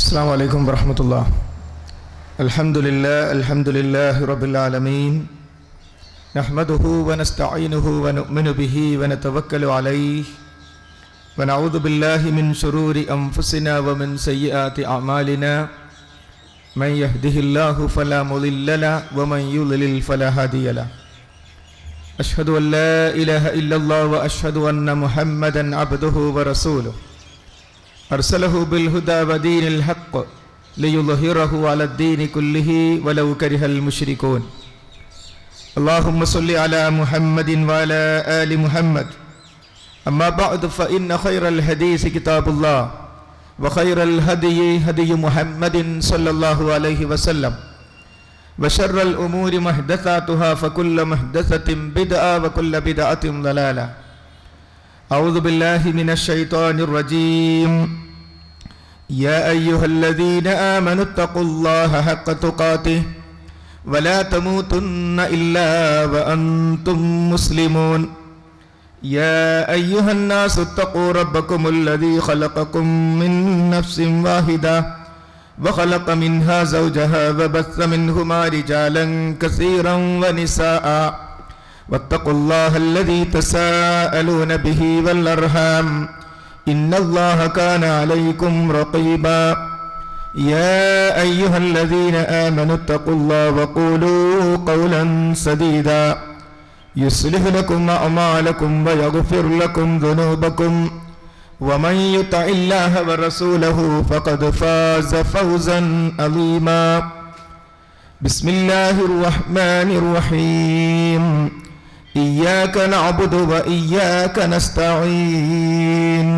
السلام عليكم ورحمة الله الحمد لله الحمد لله رب العالمين نحمده ونستعينه ونؤمن به ونتوكل عليه ونعوذ بالله من شرور أنفسنا ومن سيئات أعمالنا من يهده الله فلا مضل له ومن يضلل فلا هادي له أشهد أن لا إله إلا الله وأشهد أن محمدا عبده ورسوله أرسله بالهدى ودين الحق ليظهره على الدين كله ولو كره المشركون اللهم صل على محمد وعلى آل محمد أما بعد فإن خير الحديث كتاب الله وخير الهدي هدي محمد صلى الله عليه وسلم وشر الأمور محدثاتها فكل محدثة بدعة وكل بدعة ضلالة أعوذ بالله من الشيطان الرجيم يا أيها الذين آمنوا اتقوا الله حق تقاته ولا تموتن إلا وأنتم مسلمون يا أيها الناس اتقوا ربكم الذي خلقكم من نفس واحدة وخلق منها زوجها وبث منهما رجالا كثيرا ونساء واتقوا الله الذي تساءلون به والأرحام إن الله كان عليكم رقيبا يا أيها الذين آمنوا اتقوا الله وقولوا قولا سديدا يصلح لكم أعمالكم ويغفر لكم ذنوبكم ومن يطع الله ورسوله فقد فاز فوزا عظيما بسم الله الرحمن الرحيم إياك نعبد وإياك نستعين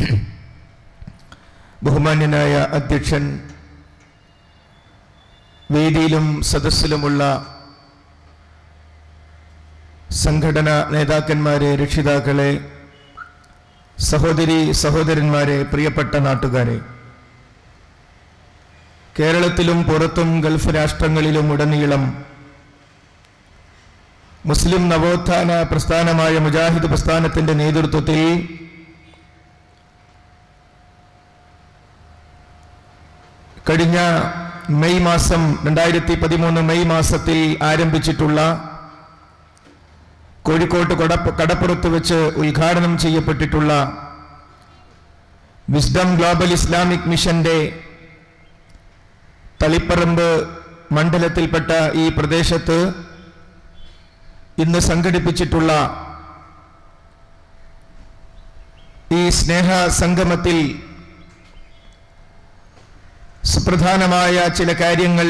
ബഹുമാന്യനായ അധ്യക്ഷൻ വേദിയിലും സദസ്സിലുമുള്ള സംഘടന നേതാക്കന്മാരെ രക്ഷിതാക്കളെ സഹോദരി സഹോദരന്മാരെ പ്രിയപ്പെട്ട നാട്ടുകാരെ കേരളത്തിലും പുറത്തും ഗൾഫ് രാഷ്ട്രങ്ങളിലും ഉടനീളം മുസ്ലിം നവോത്ഥാന പ്രസ്ഥാനമായ മുജാഹിദ് പ്രസ്ഥാനത്തിന്റെ നേതൃത്വത്തിൽ കഴിഞ്ഞ മെയ് മാസം രണ്ടായിരത്തി പതിമൂന്ന് മെയ് മാസത്തിൽ ആരംഭിച്ചിട്ടുള്ള കോഴിക്കോട്ട് കൊടപ്പ് കടപ്പുറത്ത് വെച്ച് ഉദ്ഘാടനം ചെയ്യപ്പെട്ടിട്ടുള്ള വിസ്ഡം ഗ്ലോബൽ ഇസ്ലാമിക് മിഷന്റെ തളിപ്പറമ്പ് മണ്ഡലത്തിൽപ്പെട്ട ഈ പ്രദേശത്ത് ഇന്ന് സംഘടിപ്പിച്ചിട്ടുള്ള ഈ സ്നേഹ സംഗമത്തിൽ സുപ്രധാനമായ ചില കാര്യങ്ങൾ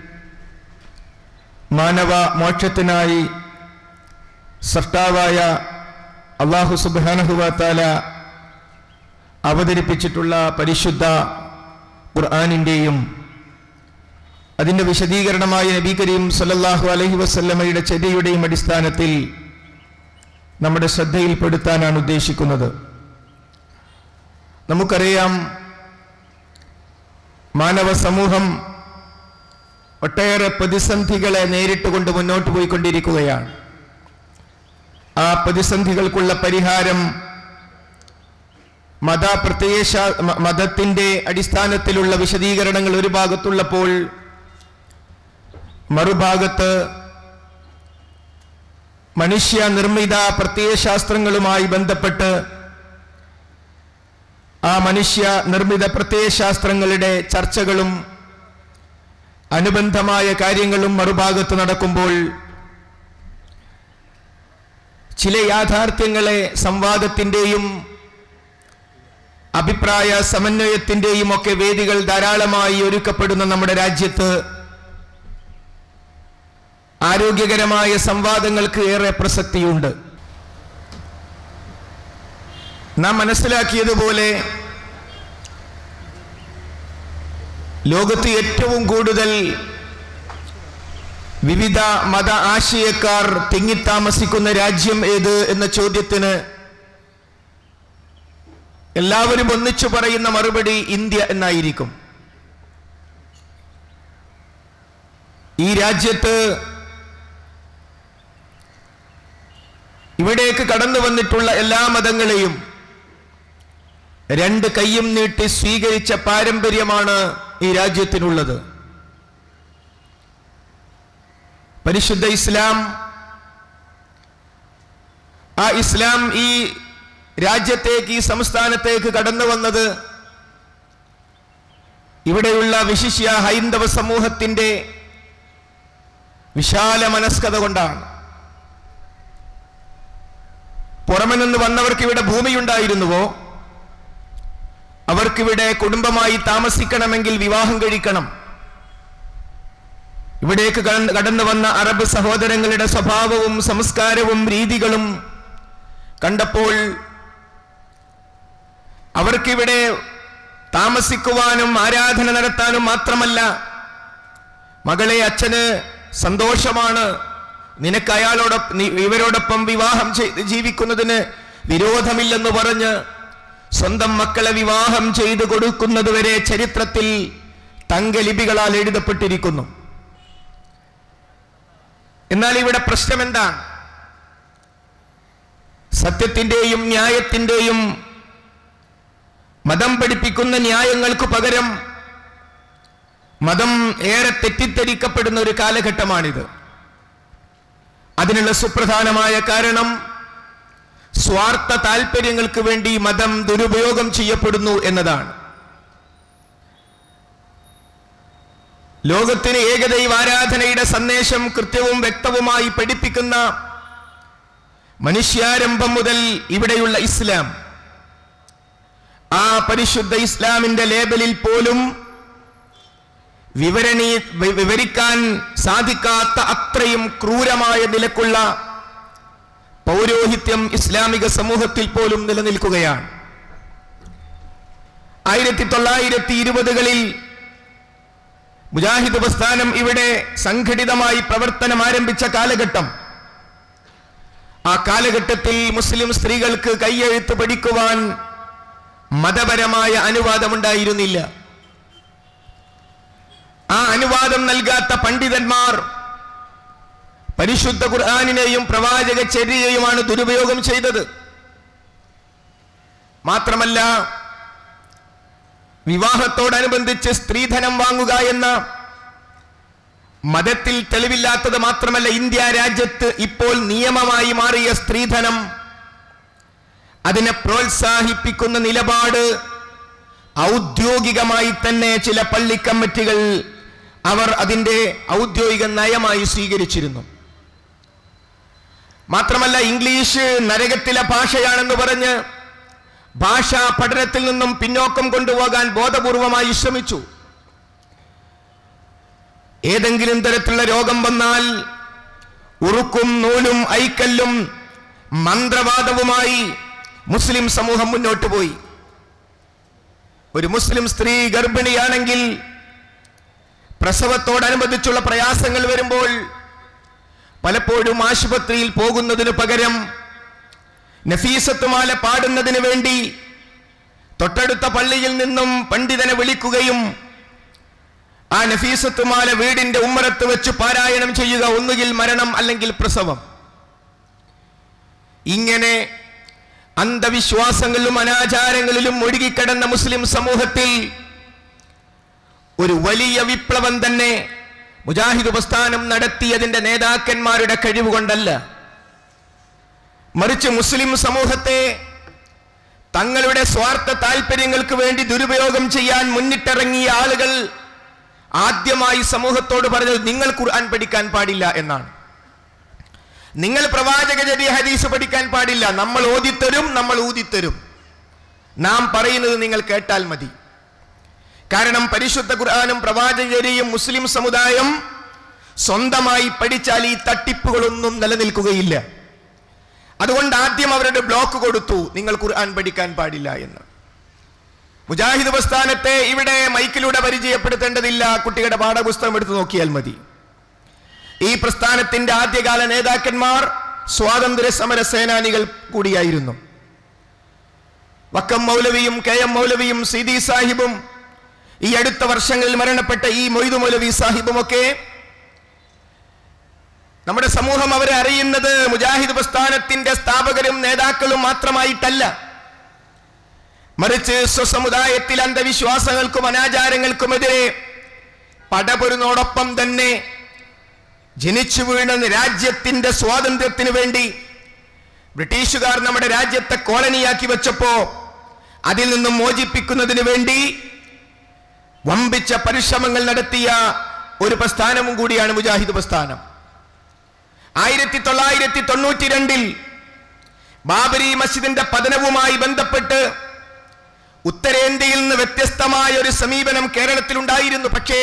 മാനവ മോക്ഷത്തിനായി സൃഷ്ടാവായ അള്ളാഹു സുബാനഹുവാത്താല അവതരിപ്പിച്ചിട്ടുള്ള പരിശുദ്ധ ഖുർആാനിൻ്റെയും അതിൻ്റെ വിശദീകരണമായ നബി കരീം സല്ലല്ലാഹു അലൈഹി വസല്ലമയുടെ ചര്യയുടെയും അടിസ്ഥാനത്തിൽ നമ്മുടെ ശ്രദ്ധയിൽപ്പെടുത്താനാണ് ഉദ്ദേശിക്കുന്നത് നമുക്കറിയാം മാനവ സമൂഹം ഒട്ടേറെ പ്രതിസന്ധികളെ നേരിട്ടുകൊണ്ട് മുന്നോട്ട് പോയിക്കൊണ്ടിരിക്കുകയാണ് ആ പ്രതിസന്ധികൾക്കുള്ള പരിഹാരം മത പ്രത്യയശ മതത്തിന്റെ അടിസ്ഥാനത്തിലുള്ള വിശദീകരണങ്ങൾ ഒരു ഭാഗത്തുള്ളപ്പോൾ മറുഭാഗത്ത് മനുഷ്യ നിർമ്മിത പ്രത്യയശാസ്ത്രങ്ങളുമായി ബന്ധപ്പെട്ട് ആ മനുഷ്യ നിർമ്മിത പ്രത്യയശാസ്ത്രങ്ങളുടെ ചർച്ചകളും അനുബന്ധമായ കാര്യങ്ങളും മറുഭാഗത്ത് നടക്കുമ്പോൾ ചില യാഥാർത്ഥ്യങ്ങളെ സംവാദത്തിൻ്റെയും അഭിപ്രായ സമന്വയത്തിൻ്റെയും ഒക്കെ വേദികൾ ധാരാളമായി ഒരുക്കപ്പെടുന്ന നമ്മുടെ രാജ്യത്ത് ആരോഗ്യകരമായ സംവാദങ്ങൾക്ക് ഏറെ പ്രസക്തിയുണ്ട് നാം മനസ്സിലാക്കിയതുപോലെ ലോകത്ത് ഏറ്റവും കൂടുതൽ വിവിധ മത ആശയക്കാർ തിങ്ങിത്താമസിക്കുന്ന രാജ്യം ഏത് എന്ന ചോദ്യത്തിന് എല്ലാവരും ഒന്നിച്ചു പറയുന്ന മറുപടി ഇന്ത്യ എന്നായിരിക്കും ഈ രാജ്യത്ത് ഇവിടേക്ക് കടന്നു വന്നിട്ടുള്ള എല്ലാ മതങ്ങളെയും രണ്ട് കൈയും നീട്ടി സ്വീകരിച്ച പാരമ്പര്യമാണ് ഈ രാജ്യത്തിനുള്ളത് പരിശുദ്ധ ഇസ്ലാം ആ ഇസ്ലാം ഈ രാജ്യത്തേക്ക് ഈ സംസ്ഥാനത്തേക്ക് കടന്നു വന്നത് ഇവിടെയുള്ള വിശിഷ്യ ഹൈന്ദവ സമൂഹത്തിന്റെ വിശാല മനസ്കത കൊണ്ടാണ് പുറമെ നിന്ന് വന്നവർക്ക് ഇവിടെ ഭൂമിയുണ്ടായിരുന്നുവോ അവർക്കിവിടെ കുടുംബമായി താമസിക്കണമെങ്കിൽ വിവാഹം കഴിക്കണം ഇവിടേക്ക് കടന്ന് കടന്നു വന്ന അറബ് സഹോദരങ്ങളുടെ സ്വഭാവവും സംസ്കാരവും രീതികളും കണ്ടപ്പോൾ അവർക്കിവിടെ താമസിക്കുവാനും ആരാധന നടത്താനും മാത്രമല്ല മകളെ അച്ഛന് സന്തോഷമാണ് നിനക്ക് അയാളോടൊപ്പം ഇവരോടൊപ്പം വിവാഹം ചെയ്ത് ജീവിക്കുന്നതിന് വിരോധമില്ലെന്ന് പറഞ്ഞ് സ്വന്തം മക്കളെ വിവാഹം ചെയ്തു കൊടുക്കുന്നതുവരെ ചരിത്രത്തിൽ തങ്കലിപികളാൽ എഴുതപ്പെട്ടിരിക്കുന്നു എന്നാൽ ഇവിടെ പ്രശ്നം എന്താണ് സത്യത്തിന്റെയും ന്യായത്തിന്റെയും മതം പഠിപ്പിക്കുന്ന ന്യായങ്ങൾക്ക് പകരം മതം ഏറെ തെറ്റിദ്ധരിക്കപ്പെടുന്ന ഒരു കാലഘട്ടമാണിത് അതിനുള്ള സുപ്രധാനമായ കാരണം സ്വാർത്ഥ താല്പര്യങ്ങൾക്ക് വേണ്ടി മതം ദുരുപയോഗം ചെയ്യപ്പെടുന്നു എന്നതാണ് ലോകത്തിന് ഏകദൈവ ആരാധനയുടെ സന്ദേശം കൃത്യവും വ്യക്തവുമായി പഠിപ്പിക്കുന്ന മനുഷ്യാരംഭം മുതൽ ഇവിടെയുള്ള ഇസ്ലാം ആ പരിശുദ്ധ ഇസ്ലാമിന്റെ ലേബലിൽ പോലും വിവരണീ വി- വിവരിക്കാൻ സാധിക്കാത്ത അത്രയും ക്രൂരമായ നിലക്കുള്ള പൗരോഹിത്യം ഇസ്ലാമിക സമൂഹത്തിൽ പോലും നിലനിൽക്കുകയാണ് ആയിരത്തി തൊള്ളായിരത്തി ഇരുപതുകളിൽ മുജാഹിദ് പ്രസ്ഥാനം ഇവിടെ സംഘടിതമായി പ്രവർത്തനം ആരംഭിച്ച കാലഘട്ടം ആ കാലഘട്ടത്തിൽ മുസ്ലിം സ്ത്രീകൾക്ക് കയ്യെഴുത്ത് പഠിക്കുവാൻ മതപരമായ അനുവാദമുണ്ടായിരുന്നില്ല ആ അനുവാദം നൽകാത്ത പണ്ഡിതന്മാർ പരിശുദ്ധ ഖുർആാനിനെയും പ്രവാചക ചര്യയുമാണ് ദുരുപയോഗം ചെയ്തത് മാത്രമല്ല വിവാഹത്തോടനുബന്ധിച്ച് സ്ത്രീധനം വാങ്ങുക എന്ന മതത്തിൽ തെളിവില്ലാത്തത് മാത്രമല്ല ഇന്ത്യ രാജ്യത്ത് ഇപ്പോൾ നിയമമായി മാറിയ സ്ത്രീധനം അതിനെ പ്രോത്സാഹിപ്പിക്കുന്ന നിലപാട് ഔദ്യോഗികമായി തന്നെ ചില പള്ളി കമ്മിറ്റികൾ അവർ അതിന്റെ ഔദ്യോഗിക നയമായി സ്വീകരിച്ചിരുന്നു മാത്രമല്ല ഇംഗ്ലീഷ് നരകത്തിലെ ഭാഷയാണെന്ന് പറഞ്ഞ് ഭാഷാ പഠനത്തിൽ നിന്നും പിന്നോക്കം കൊണ്ടുപോകാൻ ബോധപൂർവമായി ശ്രമിച്ചു ഏതെങ്കിലും തരത്തിലുള്ള രോഗം വന്നാൽ ഉറുക്കും നൂലും ഐക്കല്ലും മന്ത്രവാദവുമായി മുസ്ലിം സമൂഹം മുന്നോട്ട് പോയി ഒരു മുസ്ലിം സ്ത്രീ ഗർഭിണിയാണെങ്കിൽ പ്രസവത്തോടനുബന്ധിച്ചുള്ള പ്രയാസങ്ങൾ വരുമ്പോൾ പലപ്പോഴും ആശുപത്രിയിൽ പോകുന്നതിന് പകരം നഫീസത്തുമാല പാടുന്നതിന് വേണ്ടി തൊട്ടടുത്ത പള്ളിയിൽ നിന്നും പണ്ഡിതനെ വിളിക്കുകയും ആ നഫീസത്തുമാല വീടിന്റെ ഉമ്മറത്ത് വെച്ച് പാരായണം ചെയ്യുക ഒന്നുകിൽ മരണം അല്ലെങ്കിൽ പ്രസവം ഇങ്ങനെ അന്ധവിശ്വാസങ്ങളിലും അനാചാരങ്ങളിലും ഒഴുകിക്കിടന്ന മുസ്ലിം സമൂഹത്തിൽ ഒരു വലിയ വിപ്ലവം തന്നെ മുജാഹിദ് പ്രസ്ഥാനം നടത്തിയതിന്റെ നേതാക്കന്മാരുടെ കഴിവ് കൊണ്ടല്ല മറിച്ച് മുസ്ലിം സമൂഹത്തെ തങ്ങളുടെ സ്വാർത്ഥ താല്പര്യങ്ങൾക്ക് വേണ്ടി ദുരുപയോഗം ചെയ്യാൻ മുന്നിട്ടിറങ്ങിയ ആളുകൾ ആദ്യമായി സമൂഹത്തോട് പറഞ്ഞത് നിങ്ങൾ ഖുർആൻ പഠിക്കാൻ പാടില്ല എന്നാണ് നിങ്ങൾ പ്രവാചകചര്യ ഹദീസ് പഠിക്കാൻ പാടില്ല നമ്മൾ ഓതിത്തരും നമ്മൾ ഊതിത്തരും നാം പറയുന്നത് നിങ്ങൾ കേട്ടാൽ മതി കാരണം പരിശുദ്ധ ഖുർആാനും പ്രവാചകചര്യയും മുസ്ലിം സമുദായം സ്വന്തമായി പഠിച്ചാൽ ഈ തട്ടിപ്പുകളൊന്നും നിലനിൽക്കുകയില്ല അതുകൊണ്ട് ആദ്യം അവരുടെ ബ്ലോക്ക് കൊടുത്തു നിങ്ങൾ ഖുർആൻ പഠിക്കാൻ പാടില്ല എന്ന് മുജാഹിദ് പ്രസ്ഥാനത്തെ ഇവിടെ മൈക്കിലൂടെ പരിചയപ്പെടുത്തേണ്ടതില്ല കുട്ടികളുടെ പാഠപുസ്തകം എടുത്തു നോക്കിയാൽ മതി ഈ പ്രസ്ഥാനത്തിന്റെ ആദ്യകാല നേതാക്കന്മാർ സ്വാതന്ത്ര്യ സമര സേനാനികൾ കൂടിയായിരുന്നു വക്കം മൗലവിയും കെ എം മൗലവിയും സിദി സാഹിബും ഈ അടുത്ത വർഷങ്ങളിൽ മരണപ്പെട്ട ഈ മൊയ്തു മൗലവി സാഹിബും ഒക്കെ നമ്മുടെ സമൂഹം അവരെ അറിയുന്നത് മുജാഹിദ് പ്രസ്ഥാനത്തിന്റെ സ്ഥാപകരും നേതാക്കളും മാത്രമായിട്ടല്ല മറിച്ച് സ്വസമുദായത്തിൽ അന്ധവിശ്വാസങ്ങൾക്കും അനാചാരങ്ങൾക്കുമെതിരെ പടപൊരുന്നോടൊപ്പം തന്നെ ജനിച്ചു വീണ രാജ്യത്തിന്റെ സ്വാതന്ത്ര്യത്തിന് വേണ്ടി ബ്രിട്ടീഷുകാർ നമ്മുടെ രാജ്യത്തെ കോളനിയാക്കി വെച്ചപ്പോ അതിൽ നിന്നും മോചിപ്പിക്കുന്നതിന് വേണ്ടി വമ്പിച്ച പരിശ്രമങ്ങൾ നടത്തിയ ഒരു പ്രസ്ഥാനവും കൂടിയാണ് മുജാഹിദ് പ്രസ്ഥാനം ആയിരത്തി തൊള്ളായിരത്തി തൊണ്ണൂറ്റി രണ്ടിൽ ബാബരി മസ്ജിദിന്റെ പതനവുമായി ബന്ധപ്പെട്ട് ഉത്തരേന്ത്യയിൽ നിന്ന് വ്യത്യസ്തമായ ഒരു സമീപനം കേരളത്തിലുണ്ടായിരുന്നു പക്ഷേ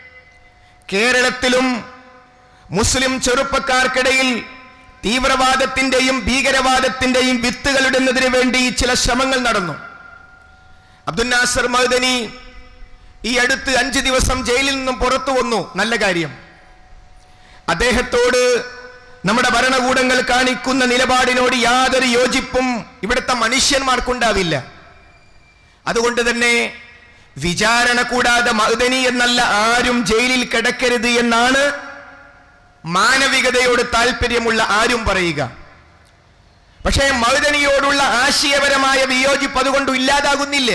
കേരളത്തിലും മുസ്ലിം ചെറുപ്പക്കാർക്കിടയിൽ തീവ്രവാദത്തിന്റെയും ഭീകരവാദത്തിന്റെയും വിത്തുകളിടുന്നതിന് വേണ്ടി ചില ശ്രമങ്ങൾ നടന്നു അബ്ദുൽ നാസർ മഹദനി ഈ അടുത്ത് അഞ്ച് ദിവസം ജയിലിൽ നിന്നും പുറത്തു വന്നു നല്ല കാര്യം അദ്ദേഹത്തോട് നമ്മുടെ ഭരണകൂടങ്ങൾ കാണിക്കുന്ന നിലപാടിനോട് യാതൊരു യോജിപ്പും ഇവിടുത്തെ മനുഷ്യന്മാർക്കുണ്ടാവില്ല അതുകൊണ്ട് തന്നെ വിചാരണ കൂടാതെ മഹദനി എന്നല്ല ആരും ജയിലിൽ കിടക്കരുത് എന്നാണ് മാനവികതയോട് താല്പര്യമുള്ള ആരും പറയുക പക്ഷേ മഹദനിയോടുള്ള ആശയപരമായ വിയോജിപ്പ് അതുകൊണ്ട് ഇല്ലാതാകുന്നില്ല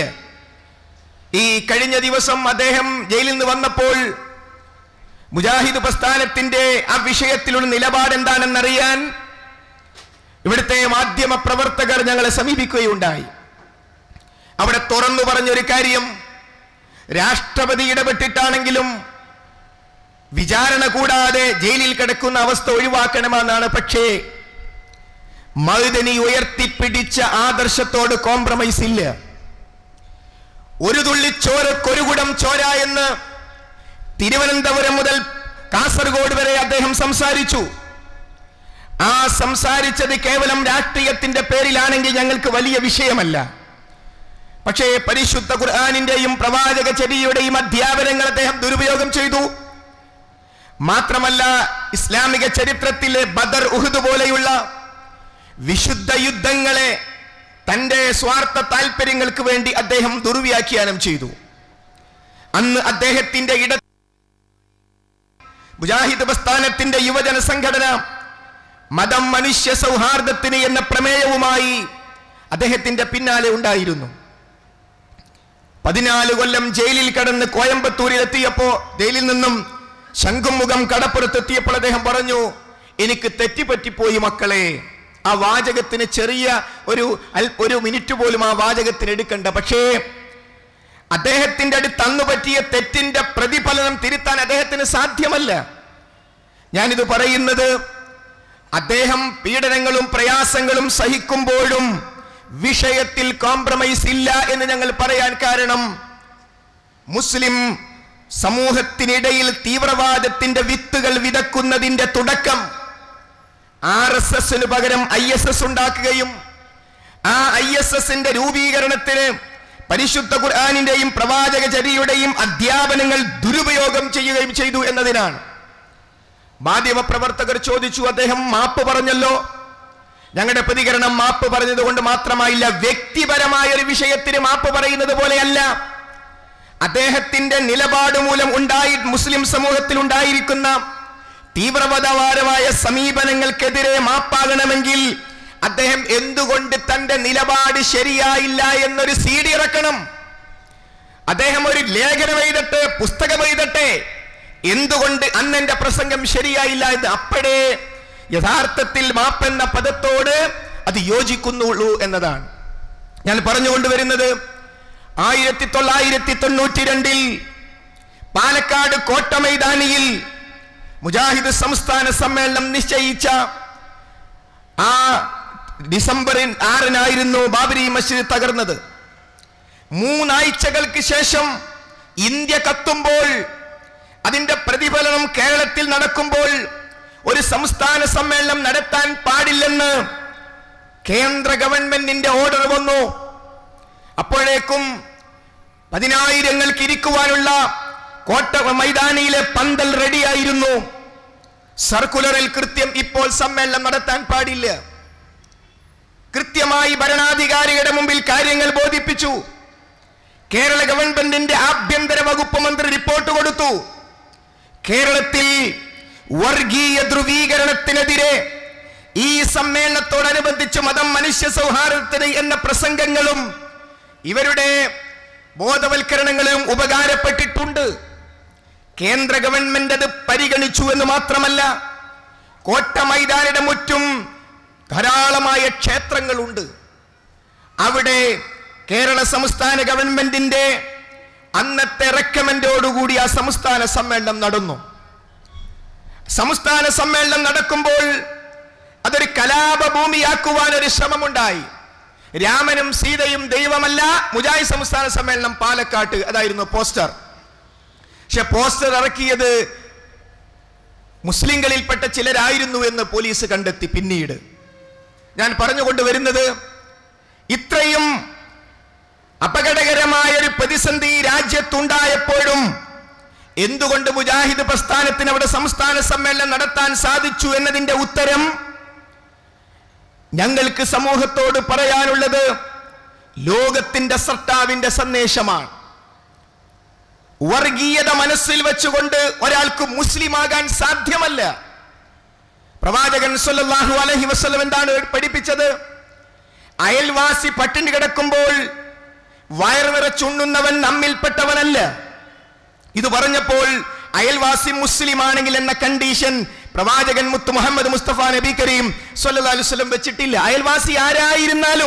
ഈ കഴിഞ്ഞ ദിവസം അദ്ദേഹം ജയിലിൽ നിന്ന് വന്നപ്പോൾ മുജാഹിദ് പ്രസ്ഥാനത്തിന്റെ ആ വിഷയത്തിലുള്ള നിലപാട് എന്താണെന്നറിയാൻ ഇവിടുത്തെ മാധ്യമ പ്രവർത്തകർ ഞങ്ങളെ സമീപിക്കുകയുണ്ടായി അവിടെ തുറന്നു പറഞ്ഞൊരു കാര്യം രാഷ്ട്രപതി ഇടപെട്ടിട്ടാണെങ്കിലും വിചാരണ കൂടാതെ ജയിലിൽ കിടക്കുന്ന അവസ്ഥ ഒഴിവാക്കണമെന്നാണ് പക്ഷേ മഴുതനി ഉയർത്തിപ്പിടിച്ച ആദർശത്തോട് കോംപ്രമൈസ് ഇല്ല ഒരു തുള്ളി ചോരക്കൊരു കുടം ചോര എന്ന് തിരുവനന്തപുരം മുതൽ കാസർഗോഡ് വരെ അദ്ദേഹം സംസാരിച്ചു ആ സംസാരിച്ചത് കേവലം രാഷ്ട്രീയത്തിന്റെ പേരിലാണെങ്കിൽ ഞങ്ങൾക്ക് വലിയ വിഷയമല്ല പക്ഷേ പരിശുദ്ധ ഖുർആാനിന്റെയും പ്രവാചക ചര്യയുടെയും അധ്യാപനങ്ങൾ അദ്ദേഹം ദുരുപയോഗം ചെയ്തു മാത്രമല്ല ഇസ്ലാമിക ചരിത്രത്തിലെ ബദർ ഉഹുദ് പോലെയുള്ള വിശുദ്ധ യുദ്ധങ്ങളെ തന്റെ സ്വാർത്ഥ താല്പര്യങ്ങൾക്ക് വേണ്ടി അദ്ദേഹം ദുർവ്യാഖ്യാനം ചെയ്തു അന്ന് അദ്ദേഹത്തിന്റെ ഇട മുജാഹിദ് പ്രസ്ഥാനത്തിന്റെ യുവജന സംഘടന മതം മനുഷ്യ സൗഹാർദ്ദത്തിന് എന്ന പ്രമേയവുമായി അദ്ദേഹത്തിന്റെ പിന്നാലെ ഉണ്ടായിരുന്നു പതിനാല് കൊല്ലം ജയിലിൽ കടന്ന് കോയമ്പത്തൂരിൽ എത്തിയപ്പോ ജയിലിൽ നിന്നും ശംഖുമുഖം കടപ്പുറത്തെത്തിയപ്പോൾ അദ്ദേഹം പറഞ്ഞു എനിക്ക് തെറ്റിപ്പറ്റിപ്പോയി മക്കളെ ആ വാചകത്തിന് ചെറിയ ഒരു അൽ- ഒരു മിനിറ്റ് പോലും ആ വാചകത്തിന് എടുക്കണ്ട പക്ഷേ അദ്ദേഹത്തിന്റെ അടുത്ത് അന്ന് പറ്റിയ തെറ്റിന്റെ പ്രതിഫലനം തിരുത്താൻ അദ്ദേഹത്തിന് സാധ്യമല്ല ഞാനിത് പറയുന്നത് അദ്ദേഹം പീഡനങ്ങളും പ്രയാസങ്ങളും സഹിക്കുമ്പോഴും വിഷയത്തിൽ കോംപ്രമൈസ് ഇല്ല എന്ന് ഞങ്ങൾ പറയാൻ കാരണം മുസ്ലിം സമൂഹത്തിനിടയിൽ തീവ്രവാദത്തിന്റെ വിത്തുകൾ വിതക്കുന്നതിന്റെ തുടക്കം ആർ എസ് എസിന് പകരം ഐ എസ് എസ് ഉണ്ടാക്കുകയും ആ ഐ എസ് എസിന്റെ രൂപീകരണത്തിന് പരിശുദ്ധ ഖുർആാനിന്റെയും പ്രവാചക ചരിയുടെയും അധ്യാപനങ്ങൾ ദുരുപയോഗം ചെയ്യുകയും ചെയ്തു എന്നതിനാണ് മാധ്യമപ്രവർത്തകർ ചോദിച്ചു അദ്ദേഹം മാപ്പ് പറഞ്ഞല്ലോ ഞങ്ങളുടെ പ്രതികരണം മാപ്പ് പറഞ്ഞത് കൊണ്ട് മാത്രമായില്ല വ്യക്തിപരമായ ഒരു വിഷയത്തിന് മാപ്പ് പറയുന്നത് പോലെയല്ല അദ്ദേഹത്തിന്റെ നിലപാട് മൂലം ഉണ്ടായി മുസ്ലിം സമൂഹത്തിൽ ഉണ്ടായിരിക്കുന്ന തീവ്രവാദപരമായ സമീപനങ്ങൾക്കെതിരെ മാപ്പാകണമെങ്കിൽ അദ്ദേഹം എന്തുകൊണ്ട് തന്റെ നിലപാട് ശരിയായില്ല എന്നൊരു സി ഡി ഇറക്കണം അദ്ദേഹം ഒരു ലേഖനം എഴുതട്ടെ പുസ്തകം എഴുതട്ടെ എന്തുകൊണ്ട് അന്ന് എന്റെ പ്രസംഗം ശരിയായില്ല എന്ന് അപ്പോഴേ യഥാർത്ഥത്തിൽ മാപ്പെന്ന പദത്തോട് അത് യോജിക്കുന്നുള്ളൂ എന്നതാണ് ഞാൻ പറഞ്ഞുകൊണ്ടുവരുന്നത് ആയിരത്തി തൊള്ളായിരത്തി തൊണ്ണൂറ്റി രണ്ടിൽ പാലക്കാട് കോട്ട മൈതാനിയിൽ മുജാഹിദ് സംസ്ഥാന സമ്മേളനം നിശ്ചയിച്ച ആ ഡിസംബറിൽ ആറിനായിരുന്നു ബാബരി മസ്ജിദ് തകർന്നത് മൂന്നാഴ്ചകൾക്ക് ശേഷം ഇന്ത്യ കത്തുമ്പോൾ അതിന്റെ പ്രതിഫലനം കേരളത്തിൽ നടക്കുമ്പോൾ ഒരു സംസ്ഥാന സമ്മേളനം നടത്താൻ പാടില്ലെന്ന് കേന്ദ്ര ഗവൺമെന്റിന്റെ ഓർഡർ വന്നു അപ്പോഴേക്കും പതിനായിരങ്ങൾക്ക് ഇരിക്കുവാനുള്ള കോട്ട മൈതാനിയിലെ പന്തൽ റെഡിയായിരുന്നു സർക്കുലറിൽ കൃത്യം ഇപ്പോൾ സമ്മേളനം നടത്താൻ പാടില്ല കൃത്യമായി ഭരണാധികാരിയുടെ മുമ്പിൽ കാര്യങ്ങൾ ബോധിപ്പിച്ചു കേരള ഗവൺമെന്റിന്റെ ആഭ്യന്തര വകുപ്പ് മന്ത്രി റിപ്പോർട്ട് കൊടുത്തു കേരളത്തിൽ വർഗീയ ധ്രുവീകരണത്തിനെതിരെ ഈ സമ്മേളനത്തോടനുബന്ധിച്ച് മതം മനുഷ്യ സൗഹാർദ്ദത്തിന് എന്ന പ്രസംഗങ്ങളും ഇവരുടെ ബോധവൽക്കരണങ്ങളും ഉപകാരപ്പെട്ടിട്ടുണ്ട് കേന്ദ്ര ഗവൺമെന്റ് അത് പരിഗണിച്ചു എന്ന് മാത്രമല്ല കോട്ട മൈതാനിയുടെ മുറ്റും ധാരാളമായ ക്ഷേത്രങ്ങളുണ്ട് അവിടെ കേരള സംസ്ഥാന ഗവൺമെന്റിന്റെ അന്നത്തെ റെക്കമെൻഡോടുകൂടി ആ സംസ്ഥാന സമ്മേളനം നടന്നു സംസ്ഥാന സമ്മേളനം നടക്കുമ്പോൾ അതൊരു കലാപഭൂമിയാക്കുവാൻ ഒരു ശ്രമമുണ്ടായി രാമനും സീതയും ദൈവമല്ല മുജാഹിദ് സംസ്ഥാന സമ്മേളനം പാലക്കാട്ട് അതായിരുന്നു പോസ്റ്റർ പക്ഷെ പോസ്റ്റർ ഇറക്കിയത് മുസ്ലിങ്ങളിൽപ്പെട്ട ചിലരായിരുന്നു എന്ന് പോലീസ് കണ്ടെത്തി പിന്നീട് ഞാൻ പറഞ്ഞുകൊണ്ട് വരുന്നത് ഇത്രയും അപകടകരമായ ഒരു പ്രതിസന്ധി രാജ്യത്തുണ്ടായപ്പോഴും എന്തുകൊണ്ട് മുജാഹിദ് പ്രസ്ഥാനത്തിന് അവിടെ സംസ്ഥാന സമ്മേളനം നടത്താൻ സാധിച്ചു എന്നതിന്റെ ഉത്തരം ഞങ്ങൾക്ക് സമൂഹത്തോട് പറയാനുള്ളത് ലോകത്തിന്റെ സർട്ടാവിന്റെ സന്ദേശമാണ് വർഗീയത മനസ്സിൽ വെച്ചുകൊണ്ട് ഒരാൾക്ക് മുസ്ലിം ആകാൻ സാധ്യമല്ല പ്രവാചകൻ സല്ലല്ലാഹു അലൈഹി വസല്ലം എന്താണ് പഠിപ്പിച്ചത് അയൽവാസി പട്ടിണി കിടക്കുമ്പോൾ വയർ നിറച്ചുണ്ണുന്നവൻ നമ്മിൽപ്പെട്ടവനല്ല ഇത് പറഞ്ഞപ്പോൾ അയൽവാസി മുസ്ലിം ആണെങ്കിൽ എന്ന കണ്ടീഷൻ പ്രവാചകൻ മുത്ത് മുഹമ്മദ് മുസ്തഫ നബി കരീം സല്ലല്ലാഹു അലൈഹി വസല്ലം വെച്ചിട്ടില്ല അയൽവാസി ആരായിരുന്നാലും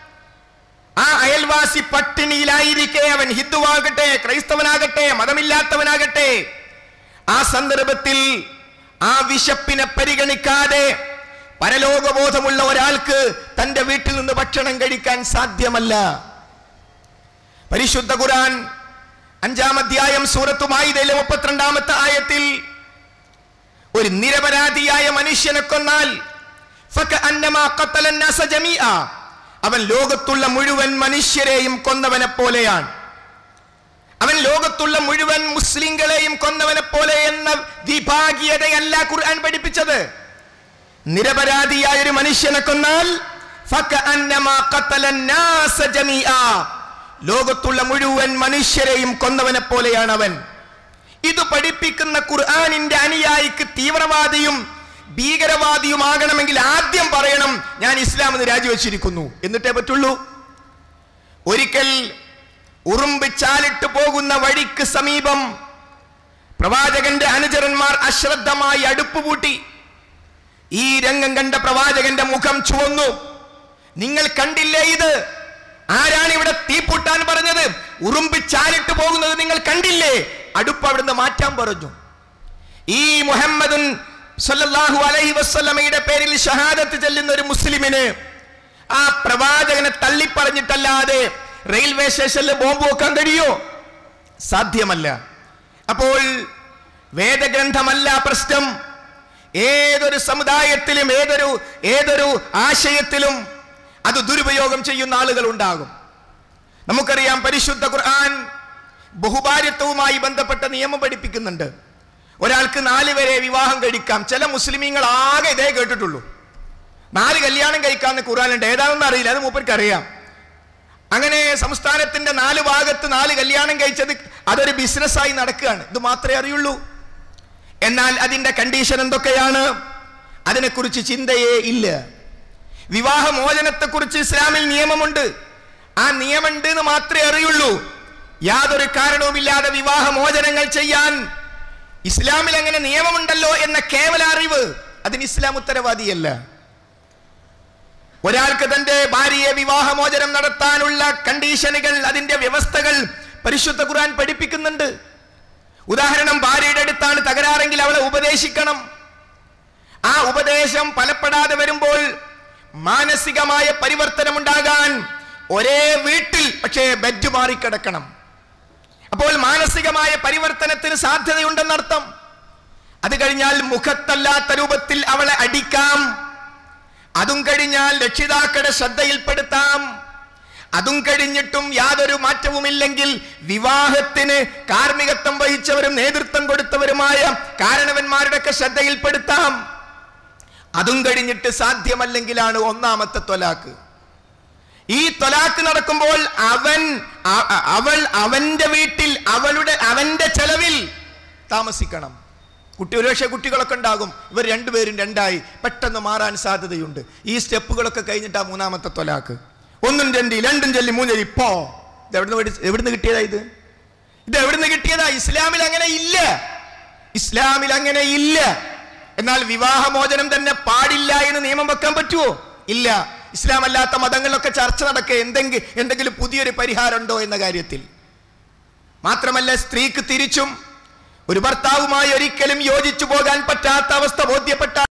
ആ അയൽവാസി പട്ടിണിയിലായിരിക്കെ അവൻ ഹിന്ദുവാകട്ടെ ക്രൈസ്തവനാകട്ടെ മതമില്ലാത്തവനാകട്ടെ ആ സന്ദർഭത്തിൽ ആ വിശപ്പിനെ പരിഗണിക്കാതെ പരലോകബോധമുള്ള ഒരാൾക്ക് തന്റെ വീട്ടിൽ നിന്ന് ഭക്ഷണം കഴിക്കാൻ സാധ്യമല്ല പരിശുദ്ധ ഖുർആൻ അഞ്ചാം അധ്യായം സൂറത്തു മായിദയിലെ മുപ്പത്തിരണ്ടാമത്തെ ആയത്തിൽ ഒരു നിരപരാധിയായ മനുഷ്യനെ കൊന്നാൽ ഫകഅന്നമാ ഖത്തല الناس ജമീഅ. അവൻ ലോകത്തുള്ള മുഴുവൻ മനുഷ്യരെയും കൊന്നവനെ പോലെയാണ് അവൻ ലോകത്തുള്ള മുഴുവൻ മുസ്ലിങ്ങളെയും കൊന്നവനെ പോലെ എന്ന വിഭാഗീയതയല്ല ഖുർആൻ പഠിപ്പിച്ചത് നിരപരാധിയായ ഒരു മനുഷ്യനെ കൊന്നാൽ ഫകഅന്നമാ ഖത്തല الناس ജമീഅ. ലോകത്തുള്ള മുഴുവൻ മനുഷ്യരെയും കൊന്നവനെ പോലെയാണ് അവൻ ഇത് പഠിപ്പിക്കുന്ന ഖുർആാനിന്റെ അനുയായിക്ക് തീവ്രവാദിയും ഭീകരവാദിയുമാകണമെങ്കിൽ ആദ്യം പറയണം ഞാൻ ഇസ്ലാമെന്ന് രാജിവെച്ചിരിക്കുന്നു എന്നിട്ടേ പറ്റുള്ളൂ ഒരിക്കൽ ഉറുമ്പ് ചാലിട്ട് പോകുന്ന വഴിക്ക് സമീപം പ്രവാചകന്റെ അനുചരന്മാർ അശ്രദ്ധമായി അടുപ്പ് പൂട്ടി ഈ രംഗം കണ്ട പ്രവാചകന്റെ മുഖം ചുവന്നു നിങ്ങൾ കണ്ടില്ലേ ഇത് ആരാണ് ഇവിടെ തീപ്പൊട്ടാൻ പറഞ്ഞത് ഉറുമ്പ് ചാലിട്ട് പോകുന്നത് നിങ്ങൾ കണ്ടില്ലേ അടുപ്പ് അവിടുന്ന് മാറ്റാൻ പറഞ്ഞു ഈ മുഹമ്മദുൻ സല്ലല്ലാഹു അലൈഹി വസല്ലമയുടെ പേരിൽ ഷഹാദത്ത് ചെല്ലുന്ന ഒരു മുസ്ലിമിന് ആ പ്രവാചകനെ തള്ളിപ്പറഞ്ഞിട്ടല്ലാതെ റെയിൽവേ സ്റ്റേഷനിൽ ബോംബ് വെക്കാൻ കഴിയോ സാധ്യമല്ല അപ്പോൾ വേദഗ്രന്ഥമല്ല പ്രശ്നം ഏതൊരു സമുദായത്തിലും ഏതൊരു ഏതൊരു ആശയത്തിലും അത് ദുരുപയോഗം ചെയ്യുന്ന ആളുകൾ ഉണ്ടാകും നമുക്കറിയാം പരിശുദ്ധ ഖുർആൻ ബഹുഭാര്യത്വവുമായി ബന്ധപ്പെട്ട നിയമം പഠിപ്പിക്കുന്നുണ്ട് ഒരാൾക്ക് നാല് വരെ വിവാഹം കഴിക്കാം ചില മുസ്ലിമീങ്ങൾ ആകെ ഇതേ കേട്ടിട്ടുള്ളൂ നാല് കല്യാണം കഴിക്കാന്ന് ഖുർആനുണ്ട് ഏതാണെന്ന് അറിയില്ല അത് മൂപ്പർക്ക് അറിയാം അങ്ങനെ സംസ്ഥാനത്തിന്റെ നാല് ഭാഗത്ത് നാല് കല്യാണം കഴിച്ചത് അതൊരു ബിസിനസ്സായി നടക്കുകയാണ് ഇത് മാത്രമേ അറിയുള്ളൂ എന്നാൽ അതിന്റെ കണ്ടീഷൻ എന്തൊക്കെയാണ് അതിനെക്കുറിച്ച് ചിന്തയേ ഇല്ല വിവാഹമോചനത്തെക്കുറിച്ച് ഇസ്ലാമിൽ നിയമമുണ്ട് ആ നിയമമുണ്ട് എന്ന് മാത്രമേ അറിയുള്ളൂ യാതൊരു കാരണവുമില്ലാതെ വിവാഹമോചനങ്ങൾ ചെയ്യാൻ ഇസ്ലാമിൽ അങ്ങനെ നിയമമുണ്ടല്ലോ എന്ന കേവല അറിവ് അതിന് ഇസ്ലാം ഉത്തരവാദിയല്ല ഒരാൾക്ക് തന്റെ ഭാര്യയെ വിവാഹമോചനം നടത്താനുള്ള കണ്ടീഷനുകൾ അതിന്റെ വ്യവസ്ഥകൾ പരിശുദ്ധ ഖുർആൻ പഠിപ്പിക്കുന്നുണ്ട് ഉദാഹരണം ഭാര്യയുടെ അടുത്താണ് തകരാറെങ്കിൽ അവളെ ഉപദേശിക്കണം ആ ഉപദേശം ഫലപ്പെടാതെ വരുമ്പോൾ മാനസികമായ പരിവർത്തനം ഉണ്ടാകാൻ ഒരേ വീട്ടിൽ പക്ഷേ ബെഡ് മാറിക്കിടക്കണം അപ്പോൾ മാനസികമായ പരിവർത്തനത്തിന് സാധ്യതയുണ്ടെന്നർത്ഥം അത് കഴിഞ്ഞാൽ മുഖത്തല്ലാത്ത രൂപത്തിൽ അവളെ അടിക്കാം അതും കഴിഞ്ഞാൽ രക്ഷിതാക്കളുടെ ശ്രദ്ധയിൽപ്പെടുത്താം അതും കഴിഞ്ഞിട്ടും യാതൊരു മാറ്റവുമില്ലെങ്കിൽ വിവാഹത്തിന് കാർമ്മികത്വം വഹിച്ചവരും നേതൃത്വം കൊടുത്തവരുമായ കാരണവന്മാരുടെയൊക്കെ ശ്രദ്ധയിൽപ്പെടുത്താം അതും കഴിഞ്ഞിട്ട് സാധ്യമല്ലെങ്കിലാണ് ഒന്നാമത്തെ തൊലാക്ക് ഈ തൊലാക്ക് നടക്കുമ്പോൾ അവൻ അ- അ- അവൾ അവന്റെ വീട്ടിൽ അവളുടെ അവന്റെ ചെലവിൽ താമസിക്കണം കുട്ടി ഒരുപക്ഷെ കുട്ടികളൊക്കെ ഉണ്ടാകും ഇവർ രണ്ടുപേരും രണ്ടായി പെട്ടെന്ന് മാറാൻ സാധ്യതയുണ്ട് ഈ സ്റ്റെപ്പുകളൊക്കെ കഴിഞ്ഞിട്ടാ മൂന്നാമത്തെ തൊലാക്ക് ഒന്നും രണ്ടി രണ്ടും ചൊല്ലി മൂന്നരി പോ ഇത് എവിടുന്ന് പഠി- എവിടുന്ന് കിട്ടിയതാ ഇത് ഇത് എവിടുന്ന് കിട്ടിയതാ ഇസ്ലാമിൽ അങ്ങനെ ഇല്ല ഇസ്ലാമിൽ അങ്ങനെ ഇല്ല എന്നാൽ വിവാഹമോചനം തന്നെ പാടില്ല എന്ന് നിയമം വെക്കാൻ പറ്റുമോ ഇല്ല ഇസ്ലാം അല്ലാത്ത മതങ്ങളിലൊക്കെ ചർച്ച നടക്കുക എന്തെങ്കിലും എന്തെങ്കിലും പുതിയൊരു പരിഹാരമുണ്ടോ എന്ന കാര്യത്തിൽ മാത്രമല്ല സ്ത്രീക്ക് തിരിച്ചും ഒരു ഭർത്താവുമായി ഒരിക്കലും യോജിച്ചു പോകാൻ പറ്റാത്ത അവസ്ഥ ബോധ്യപ്പെട്ട